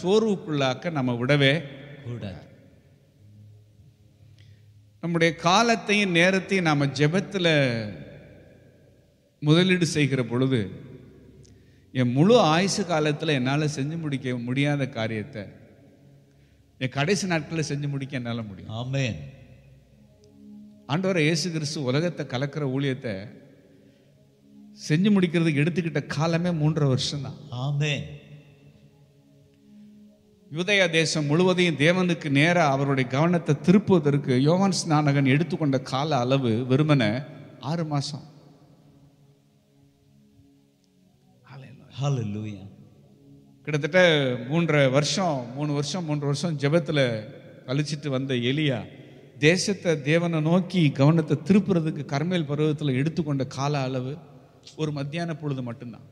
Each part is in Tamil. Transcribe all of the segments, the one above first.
சோர்வுக்குள்ளாக்க நம்ம விடவே கூடாது நம்முடைய காலத்தையும் நேரத்தையும் நாம் ஜெபத்தில் முதலீடு செய்கிற பொழுது என் முழு ஆயுசு காலத்தில் என்னால் செஞ்சு முடிக்க முடியாத காரியத்தை என் கடைசி நாட்களில் செஞ்சு முடிக்க என்னால் முடியும் ஆமென் ஆண்டவரை இயேசு கிறிஸ்து உலகத்தை கலக்கிற ஊழியத்தை செஞ்சு முடிக்கிறதுக்கு எடுத்துக்கிட்ட காலமே மூன்றரை வருஷம்தான் ஆமென் யூதய தேசம் முழுவதையும் தேவனுக்கு நேரா அவருடைய கவனத்தை திருப்புவதற்கு யோவான் ஸ்நானகன் எடுத்துக்கொண்ட கால அளவு வெறுமனே ஆறு மாசம் ஹalleluya கிட்டத்தட்ட மூன்றரை வருஷம் மூணு வருஷம் மூன்று வருஷம் ஜெபத்துல கழிச்சிட்டு வந்த எலியா தேசத்தை தேவனை நோக்கி கவனத்தை திருப்புறதுக்கு கர்மேல் பருவத்தில் எடுத்துக்கொண்ட கால அளவு ஒரு மத்தியான பொழுது மட்டும்தான்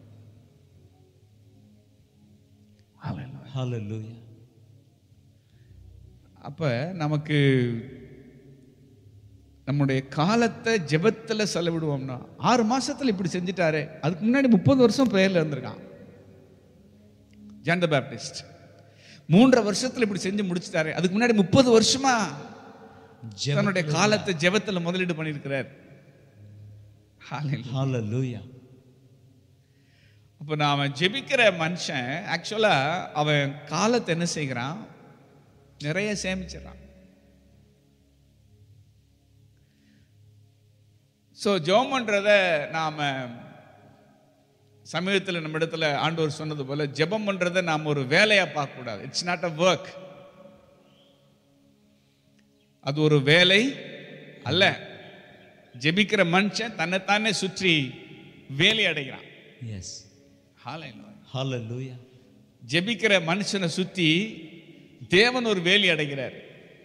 ஹalleluya அப்ப நமக்கு நம்முடைய காலத்தை ஜெபத்துல செலவிடுவோம்னா ஆறு மாசத்துல இப்படி செஞ்சுட்டாரு அதுக்கு முன்னாடி முப்பது வருஷம் பிரேயர்ல இருந்திருக்கான் ஜான் த பேப்டிஸ்ட் மூன்றரை வருஷத்துல இப்படி செஞ்சு முடிச்சிட்டாரு அதுக்கு முன்னாடி முப்பது வருஷமா தன்னுடைய காலத்தை ஜெபத்துல முதலீடு பண்ணியிருக்கிறார் Hallelujah. ஹalleluya அப்போ நாம ஜெபிக்கிற மனுஷன் ஆக்சுவலா அவன் காலத்தை என்ன செய்கிறான் நிறைய சேமிச்சிடறான் ஸோ ஜெபம்ன்றத நாம சமீபத்தில் நம்ம இடத்துல ஆண்டவர் சொன்னது போல ஜெபம் பண்றதை நாம் ஒரு வேலையா பார்க்க கூடாது இட்ஸ் நாட் அ ஒர்க் அது ஒரு வேலை அல்ல ஜெபிக்கிற மனுஷன் தன்னைத்தானே சுற்றி வேலை அடைகிறான் எஸ் Hallelujah. ஹalleluya ஜெபிக்கிற மனுஷனை சுத்தி தேவன் ஒரு வேலி அடைகிறார்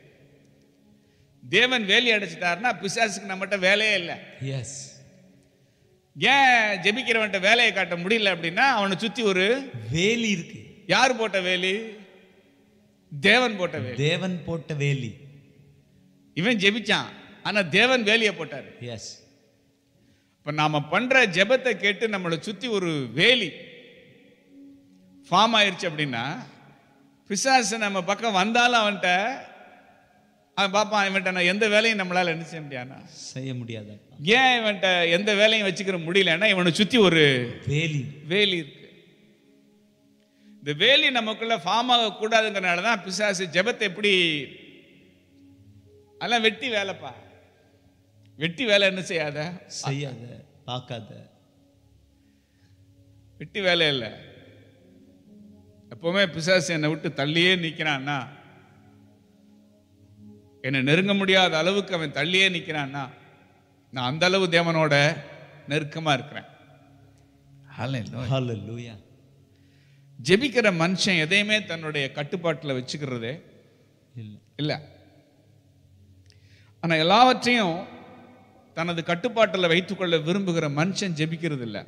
தேவன் வேலி அடைச்சிட்டாருன்னா பிசாசுக்கு நம்மகிட்ட வேலையே இல்லை எஸ் ஏன் ஜெபிக்கிறவன்ட்ட வேலையை காட்ட முடியல அப்படின்னா அவனை சுத்தி ஒரு வேலி இருக்கு யார் போட்ட வேலி தேவன் போட்ட வேலி தேவன் போட்ட வேலி இவன் ஜெபிச்சான் ஆனா தேவன் வேலியை போட்டாரு எஸ் இப்ப நாம பண்ற ஜெபத்தை கேட்டு நம்மளை சுத்தி ஒரு வேலி ஃபார்ம் ஆயிருச்சு அப்படின்னா பிசாசு நம்ம பக்கம் வந்தாலும் அவன்கிட்ட அவன் பார்ப்பான் இவன்கிட்ட நான் எந்த வேலையும் நம்மளால என்ன செய்ய முடியாதுன்னா செய்ய முடியாதப்பா ஏன் இவன்கிட்ட எந்த வேலையும் வச்சுக்கிற முடியலன்னா இவனை சுத்தி ஒரு வேலி வேலி இருக்கு இந்த வேலி நமக்குள்ள ஃபார்ம் ஆக கூடாதுங்கிறனால தான் பிசாசு ஜெபத்தை எப்படி அதெல்லாம் வெட்டி வேலைப்பா வெட்டி வேலை என்ன செய்யாத செய்யாத பார்க்காத வெட்டி வேலை இல்லை எப்பவுமே பிசாசு என்னை விட்டு தள்ளியே நிற்கிறான்னா என்னை நெருங்க முடியாத அளவுக்கு அவன் தள்ளியே நிற்கிறான்னா நான் அந்த அளவு தேவனோட நெருக்கமா இருக்கிறேன் ஹalleluya ஜெபிக்கிற மனுஷன் எதையுமே தன்னுடைய கட்டுப்பாட்டில் வச்சுக்கிறதே இல்ல இல்லை ஆனா எல்லாவற்றையும் தனது கட்டுப்பாட்டில் வைத்துக்கொள்ள விரும்புகிற மனுஷன் ஜெபிக்கிறது இல்லை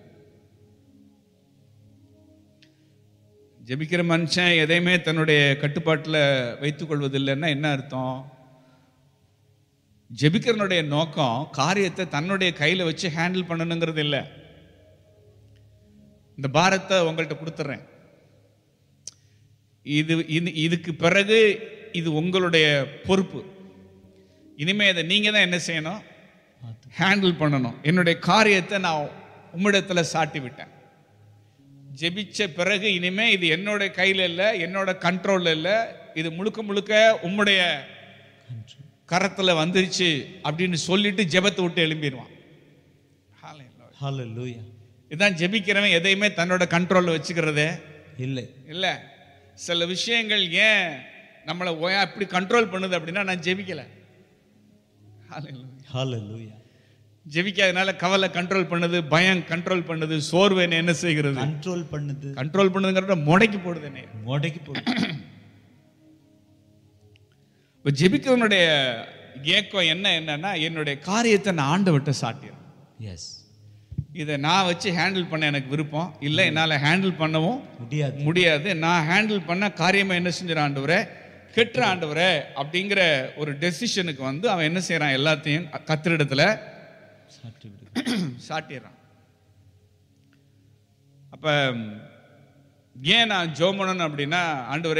ஜெபிக்கிற மனுஷன் எதையுமே தன்னுடைய கட்டுப்பாட்டில் வைத்துக் கொள்வதில்லைன்னா என்ன அர்த்தம் ஜெபிக்கிறனுடைய நோக்கம் காரியத்தை தன்னுடைய கையில வச்சு ஹேண்டில் பண்ணணுங்கிறது இல்லை இந்த பாரத்தை உங்கள்கிட்ட கொடுத்துட்றேன் இது இது இதுக்கு பிறகு இது உங்களுடைய பொறுப்பு இனிமே இதை நீங்க தான் என்ன செய்யணும் பார்த்து ஹேண்டில் பண்ணணும் என்னுடைய காரியத்தை நான் உம்மிடத்துல சாட்டி விட்டேன் ஜெபிச்ச பிறகு இனிமே இது என்னோட கையில இல்லை என்னோட கண்ட்ரோல்ல இல்லை இது முழுக்க முழுக்க உம்முடைய control. கரத்துல வந்துருச்சு அப்படின்னு சொல்லிட்டு ஜெபத்தை விட்டு எழும்பிடுவான் Hallelujah. ஹalleluya இதான் ஜெபிக்கிறவன் எதையுமே தன்னோட கண்ட்ரோல்ல வச்சுக்கிறதே இல்லை இல்ல சில விஷயங்கள் ஏன் நம்மளை ஓ- அப்படி கண்ட்ரோல் பண்ணுது அப்படின்னா நான் ஜெபிக்கல Hallelujah. ஹalleluya ஜெபிக்காதனால கவலை கண்ட்ரோல் பண்ணுது பயம் கண்ட்ரோல் பண்ணுது சோர்வு என்னை என்ன செய்கிறது கண்ட்ரோல் பண்ணுது கண்ட்ரோல் பண்ணுதுங்கிறத முடக்கி போடுது என்னை முடக்கி போடு இப்போ ஜெபிக்கிறவனுடைய ஏக்கம் என்ன என்னன்னா என்னுடைய காரியத்தை நான் ஆண்டவர்கிட்ட சாட்டிடுறேன் எஸ் இதை நான் வச்சு ஹேண்டில் பண்ண எனக்கு விருப்பம் இல்லை என்னால் ஹேண்டில் பண்ணவும் முடியாது முடியாது நான் ஹேண்டில் பண்ண காரியமா என்ன செஞ்சிட ஆண்டவரே கெட்டுற ஆண்டவரே அப்படிங்கிற ஒரு டெசிஷனுக்கு வந்து அவன் என்ன செய்றான் எல்லாத்தையும் கத்திரிடத்துல சாற்றி விடு சாட்டிடுறான் அப்ப ஏன் நான் ஜோம் பண்ணணும் அப்படின்னா ஆண்டவரே